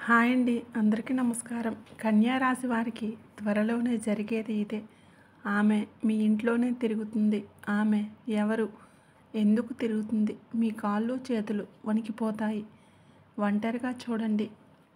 hi అండి అందరికీ నమస్కారం కన్యా రాశి వారికి త్వరలోనే జరిగేది ఇదే ఆమె మీ ఇంట్లోనే తిరుగుతుంది ఆమె ఎవరు ఎందుకు తిరుగుతుంది మీ కాళ్ళు చేతులు వణికిపోతాయి ఒంటరిగా చూడండి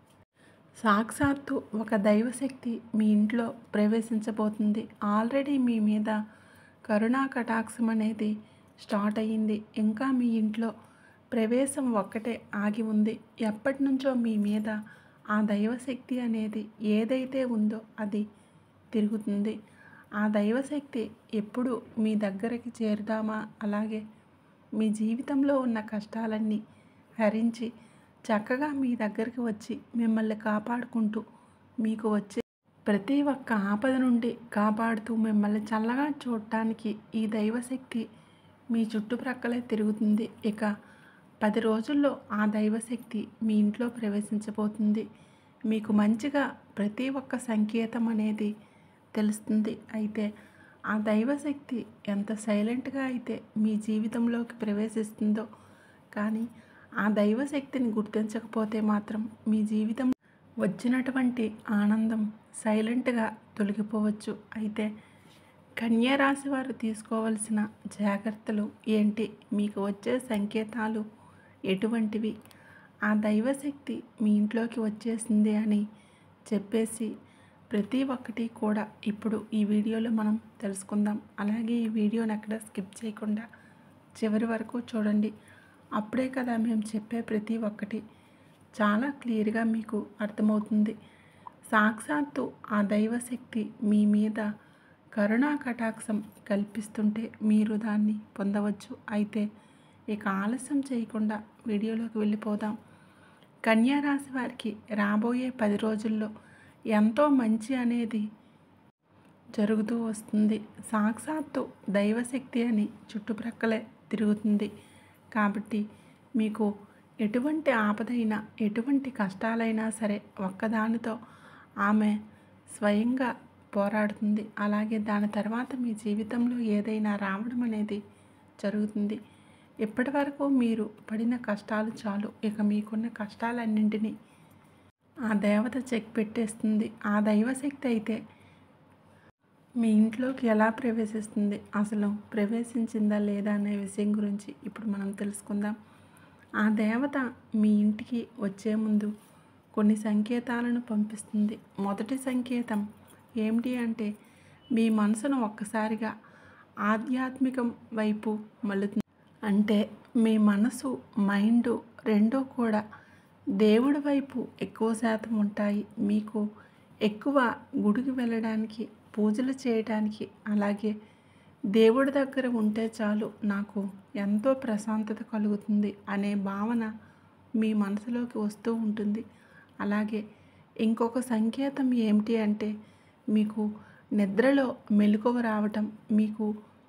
సాక్షాత్తు ఒక దైవశక్తి మీ ఇంట్లో ప్రవేశించబోతుంది ఆల్రెడీ మీ మీద కరుణా కటాక్షం అనేది స్టార్ట్ అయ్యింది ఇంకా మీ ఇంట్లో ప్రవేశం ఒక్కటే ఆగి ఉంది ఎప్పటి నుంచో మీ మీద ఆ దైవశక్తి అనేది ఏదైతే ఉందో అది తిరుగుతుంది ఆ దైవశక్తి ఎప్పుడు మీ దగ్గరికి చేరుదామా అలాగే మీ జీవితంలో ఉన్న కష్టాలన్నీ హరించి చక్కగా మీ దగ్గరికి వచ్చి మిమ్మల్ని కాపాడుకుంటూ మీకు వచ్చే ప్రతి ఒక్క ఆపద నుండి కాపాడుతూ మిమ్మల్ని చల్లగా చూడటానికి ఈ దైవశక్తి మీ చుట్టుప్రక్కలే తిరుగుతుంది ఇక పది రోజుల్లో ఆ దైవశక్తి మీ ఇంట్లో ప్రవేశించబోతుంది మీకు మంచిగా ప్రతి ఒక్క సంకేతం అనేది తెలుస్తుంది అయితే ఆ దైవశక్తి ఎంత సైలెంట్గా అయితే మీ జీవితంలోకి ప్రవేశిస్తుందో కానీ ఆ దైవశక్తిని గుర్తించకపోతే మాత్రం మీ జీవితం వచ్చినటువంటి ఆనందం సైలెంట్గా తొలగిపోవచ్చు అయితే కన్యా రాశి వారు తీసుకోవలసిన జాగ్రత్తలు ఏంటి మీకు వచ్చే సంకేతాలు ఎటువంటివి ఆ దైవశక్తి మీ ఇంట్లోకి వచ్చేసింది అని చెప్పేసి ప్రతి ఒక్కటి కూడా ఇప్పుడు ఈ వీడియోలో మనం తెలుసుకుందాం అలాగే ఈ వీడియోని అక్కడ స్కిప్ చేయకుండా చివరి వరకు చూడండి అప్పుడే కదా మేము చెప్పే ప్రతి ఒక్కటి చాలా క్లియర్గా మీకు అర్థమవుతుంది సాక్షాత్తు ఆ దైవశక్తి మీ మీద కరుణా కటాక్షం కల్పిస్తుంటే మీరు దాన్ని పొందవచ్చు అయితే ఇక ఆలస్యం చేయకుండా వీడియోలోకి వెళ్ళిపోదాం కన్యా రాశి వారికి రాబోయే పది రోజుల్లో ఎంతో మంచి అనేది జరుగుతూ వస్తుంది సాక్షాత్తు దైవశక్తి అని చుట్టుప్రక్కలే తిరుగుతుంది కాబట్టి మీకు ఎటువంటి ఆపదైనా ఎటువంటి కష్టాలైనా సరే ఒక్కదానితో ఆమె స్వయంగా పోరాడుతుంది అలాగే దాని తర్వాత మీ జీవితంలో ఏదైనా రావడం అనేది జరుగుతుంది ఇప్పటి వరకు మీరు పడిన కష్టాలు చాలు ఇక మీకున్న కష్టాలన్నింటినీ ఆ దేవత చెక్ పెట్టేస్తుంది ఆ దైవశక్తి అయితే మీ ఇంట్లోకి ఎలా ప్రవేశిస్తుంది అసలు ప్రవేశించిందా లేదా అనే విషయం గురించి ఇప్పుడు మనం తెలుసుకుందాం ఆ దేవత మీ ఇంటికి వచ్చే ముందు కొన్ని సంకేతాలను పంపిస్తుంది మొదటి సంకేతం ఏమిటి అంటే మీ మనసును ఒక్కసారిగా ఆధ్యాత్మికం వైపు మళ్ళుతుంది అంటే మీ మనసు మైండ్ రెండూ కూడా దేవుడి వైపు ఎక్కువ శాతం ఉంటాయి మీకు ఎక్కువ గుడికి వెళ్ళడానికి పూజలు చేయడానికి అలాగే దేవుడి దగ్గర ఉంటే చాలు నాకు ఎంతో ప్రశాంతత కలుగుతుంది అనే భావన మీ మనసులోకి వస్తూ ఉంటుంది అలాగే ఇంకొక సంకేతం ఏమిటి అంటే మీకు నిద్రలో మెలకువ రావటం మీకు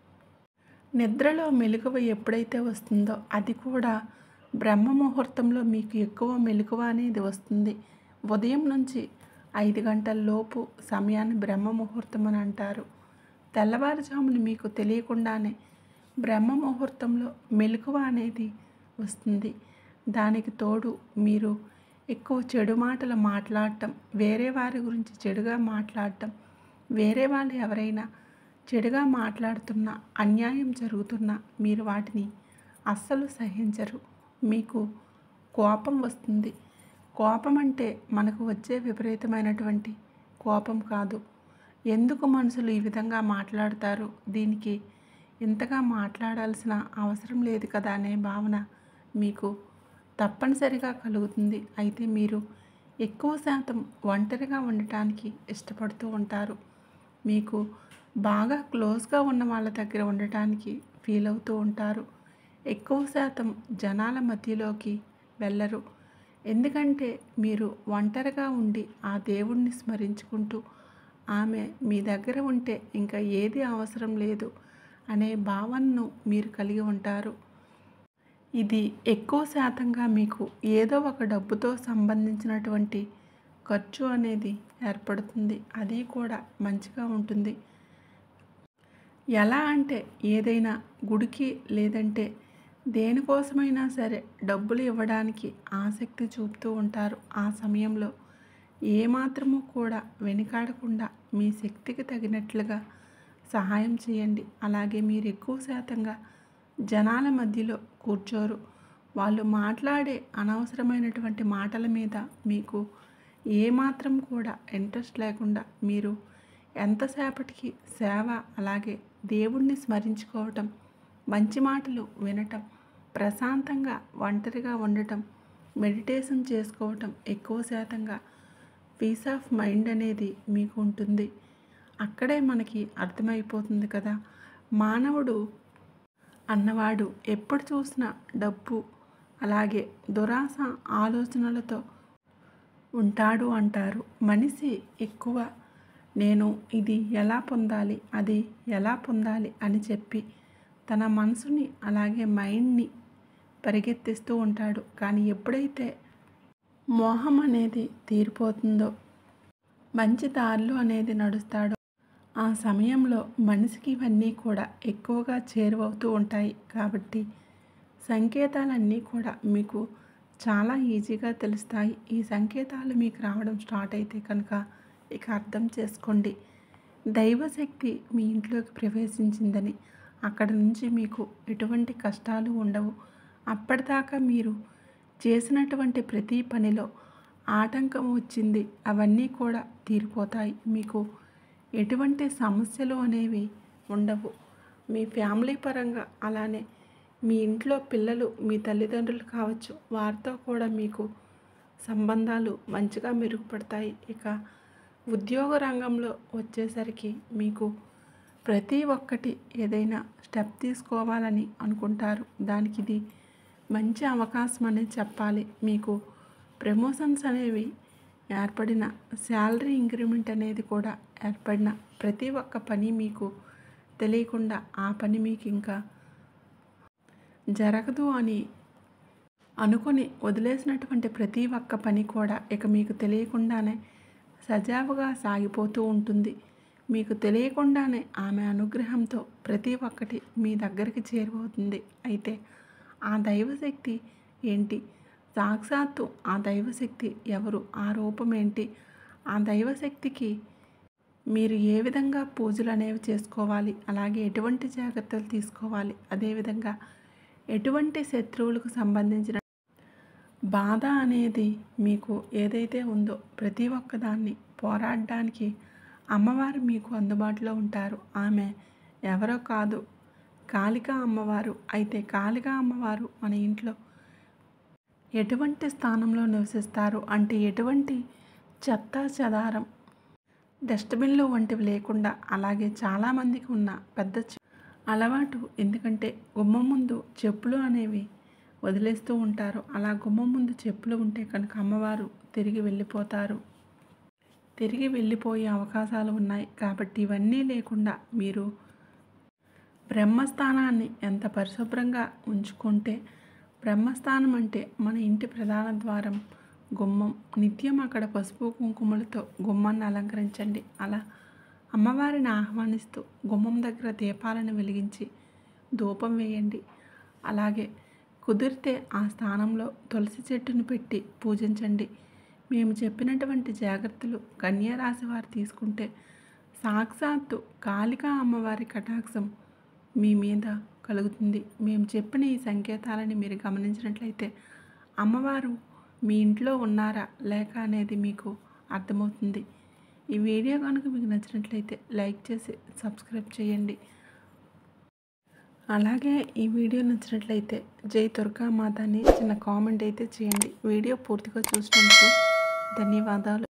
నిద్రలో మెలకువ ఎప్పుడైతే వస్తుందో అది కూడా బ్రహ్మ ముహూర్తంలో మీకు ఎక్కువ మెలకువ అనేది వస్తుంది ఉదయం నుంచి ఐదు గంటల లోపు సమయాన్ని బ్రహ్మ ముహూర్తం అని అంటారు తెల్లవారుజామున మీకు తెలియకుండానే బ్రహ్మ ముహూర్తంలో మెలకువ అనేది వస్తుంది దానికి తోడు మీరు ఎక్కువ చెడు మాటలు మాట్లాడటం వేరే వారి గురించి చెడుగా మాట్లాడటం వేరే వాళ్ళు ఎవరైనా చెడుగా మాట్లాడుతున్నా అన్యాయం జరుగుతున్నా మీరు వాటిని అస్సలు సహించరు మీకు కోపం వస్తుంది కోపం అంటే మనకు వచ్చే విపరీతమైనటువంటి కోపం కాదు ఎందుకు మనుషులు ఈ విధంగా మాట్లాడతారు దీనికి ఇంతగా మాట్లాడాల్సిన అవసరం లేదు కదా అనే భావన మీకు తప్పనిసరిగా కలుగుతుంది అయితే మీరు ఎక్కువ శాతం ఒంటరిగా ఉండటానికి ఇష్టపడుతూ ఉంటారు మీకు బాగా క్లోజ్గా ఉన్న వాళ్ళ దగ్గర ఉండటానికి ఫీల్ అవుతూ ఉంటారు ఎక్కువ శాతం జనాల మధ్యలోకి వెళ్ళరు ఎందుకంటే మీరు ఒంటరిగా ఉండి ఆ దేవుణ్ణి స్మరించుకుంటూ ఆమె మీ దగ్గర ఉంటే ఇంకా ఏది అవసరం లేదు అనే భావనను మీరు కలిగి ఉంటారు ఇది ఎక్కువ శాతంగా మీకు ఏదో ఒక డబ్బుతో సంబంధించినటువంటి ఖర్చు అనేది ఏర్పడుతుంది అది కూడా మంచిగా ఉంటుంది ఎలా అంటే ఏదైనా గుడికి లేదంటే దేనికోసమైనా సరే డబ్బులు ఇవ్వడానికి ఆసక్తి చూపుతూ ఉంటారు ఆ సమయంలో ఏమాత్రము కూడా వెనుకాడకుండా మీ శక్తికి తగినట్లుగా సహాయం చేయండి అలాగే మీరు ఎక్కువ శాతంగా జనాల మధ్యలో కూర్చోరు వాళ్ళు మాట్లాడే అనవసరమైనటువంటి మాటల మీద మీకు ఏమాత్రం కూడా ఇంట్రెస్ట్ లేకుండా మీరు ఎంతసేపటికి సేవ అలాగే దేవుణ్ణి స్మరించుకోవటం మంచి మాటలు వినటం ప్రశాంతంగా ఒంటరిగా ఉండటం మెడిటేషన్ చేసుకోవటం ఎక్కువ శాతంగా పీస్ ఆఫ్ మైండ్ అనేది మీకు ఉంటుంది అక్కడే మనకి అర్థమైపోతుంది కదా మానవుడు అన్నవాడు ఎప్పుడు చూసినా డబ్బు అలాగే దురాశ ఆలోచనలతో ఉంటాడు అంటారు మనిషి ఎక్కువ నేను ఇది ఎలా పొందాలి అది ఎలా పొందాలి అని చెప్పి తన మనసుని అలాగే మైండ్ని పరిగెత్తిస్తూ ఉంటాడు కానీ ఎప్పుడైతే మోహం అనేది తీరిపోతుందో మంచి దారిలో అనేది నడుస్తాడో ఆ సమయంలో మనిషికి ఇవన్నీ కూడా ఎక్కువగా చేరువవుతూ ఉంటాయి కాబట్టి సంకేతాలన్నీ కూడా మీకు చాలా ఈజీగా తెలుస్తాయి ఈ సంకేతాలు మీకు రావడం స్టార్ట్ అయితే కనుక ఇక అర్థం చేసుకోండి దైవశక్తి మీ ఇంట్లోకి ప్రవేశించిందని అక్కడ నుంచి మీకు ఎటువంటి కష్టాలు ఉండవు అప్పటిదాకా మీరు చేసినటువంటి ప్రతి పనిలో ఆటంకం వచ్చింది అవన్నీ కూడా తీరిపోతాయి మీకు ఎటువంటి సమస్యలు అనేవి ఉండవు మీ ఫ్యామిలీ పరంగా అలానే మీ ఇంట్లో పిల్లలు మీ తల్లిదండ్రులు కావచ్చు వారితో కూడా మీకు సంబంధాలు మంచిగా మెరుగుపడతాయి ఇక ఉద్యోగ రంగంలో వచ్చేసరికి మీకు ప్రతి ఒక్కటి ఏదైనా స్టెప్ తీసుకోవాలని అనుకుంటారు దానికి ఇది మంచి అవకాశం అనేది చెప్పాలి మీకు ప్రమోషన్స్ అనేవి ఏర్పడిన శాలరీ ఇంక్రిమెంట్ అనేది కూడా ఏర్పడిన ప్రతి ఒక్క పని మీకు తెలియకుండా ఆ పని మీకు ఇంకా జరగదు అని అనుకొని వదిలేసినటువంటి ప్రతి ఒక్క పని కూడా ఇక మీకు తెలియకుండానే సజావుగా సాగిపోతూ ఉంటుంది మీకు తెలియకుండానే ఆమె అనుగ్రహంతో ప్రతి ఒక్కటి మీ దగ్గరికి చేరువవుతుంది అయితే ఆ దైవశక్తి ఏంటి సాక్షాత్తు ఆ దైవశక్తి ఎవరు ఆ రూపం ఏంటి ఆ దైవశక్తికి మీరు ఏ విధంగా పూజలు అనేవి చేసుకోవాలి అలాగే ఎటువంటి జాగ్రత్తలు తీసుకోవాలి అదేవిధంగా ఎటువంటి శత్రువులకు సంబంధించిన బాధ అనేది మీకు ఏదైతే ఉందో ప్రతి ఒక్కదాన్ని పోరాడడానికి అమ్మవారు మీకు అందుబాటులో ఉంటారు ఆమె ఎవరో కాదు కాళికా అమ్మవారు అయితే కాళికా అమ్మవారు మన ఇంట్లో ఎటువంటి స్థానంలో నివసిస్తారు అంటే ఎటువంటి చెత్త చెదారం డస్ట్బిన్లు వంటివి లేకుండా అలాగే చాలామందికి ఉన్న పెద్ద చె- అలవాటు ఎందుకంటే గుమ్మం ముందు చెప్పులు అనేవి వదిలేస్తూ ఉంటారు అలా గుమ్మం ముందు చెప్పులు ఉంటే కనుక అమ్మవారు తిరిగి వెళ్ళిపోతారు తిరిగి వెళ్ళిపోయే అవకాశాలు ఉన్నాయి కాబట్టి ఇవన్నీ లేకుండా మీరు బ్రహ్మస్థానాన్ని ఎంత పరిశుభ్రంగా ఉంచుకుంటే బ్రహ్మస్థానం అంటే మన ఇంటి ప్రధాన ద్వారం గుమ్మం నిత్యం అక్కడ పసుపు కుంకుమలతో గుమ్మాన్ని అలంకరించండి అలా అమ్మవారిని ఆహ్వానిస్తూ గుమ్మం దగ్గర దీపాలను వెలిగించి ధూపం వేయండి అలాగే కుదిరితే ఆ స్థానంలో తులసి చెట్టును పెట్టి పూజించండి మేము చెప్పినటువంటి జాగ్రత్తలు కన్యా రాశి వారు తీసుకుంటే సాక్షాత్తు కాళికా అమ్మవారి కటాక్షం మీ మీద కలుగుతుంది మేము చెప్పిన ఈ సంకేతాలని మీరు గమనించినట్లయితే అమ్మవారు మీ ఇంట్లో ఉన్నారా లేక అనేది మీకు అర్థమవుతుంది ఈ వీడియో కనుక మీకు నచ్చినట్లయితే లైక్ చేసి సబ్స్క్రైబ్ చేయండి అలాగే ఈ వీడియో నచ్చినట్లయితే జై దుర్గా మాత అని చిన్న కామెంట్ అయితే చేయండి వీడియో పూర్తిగా చూసినందుకు ధన్యవాదాలు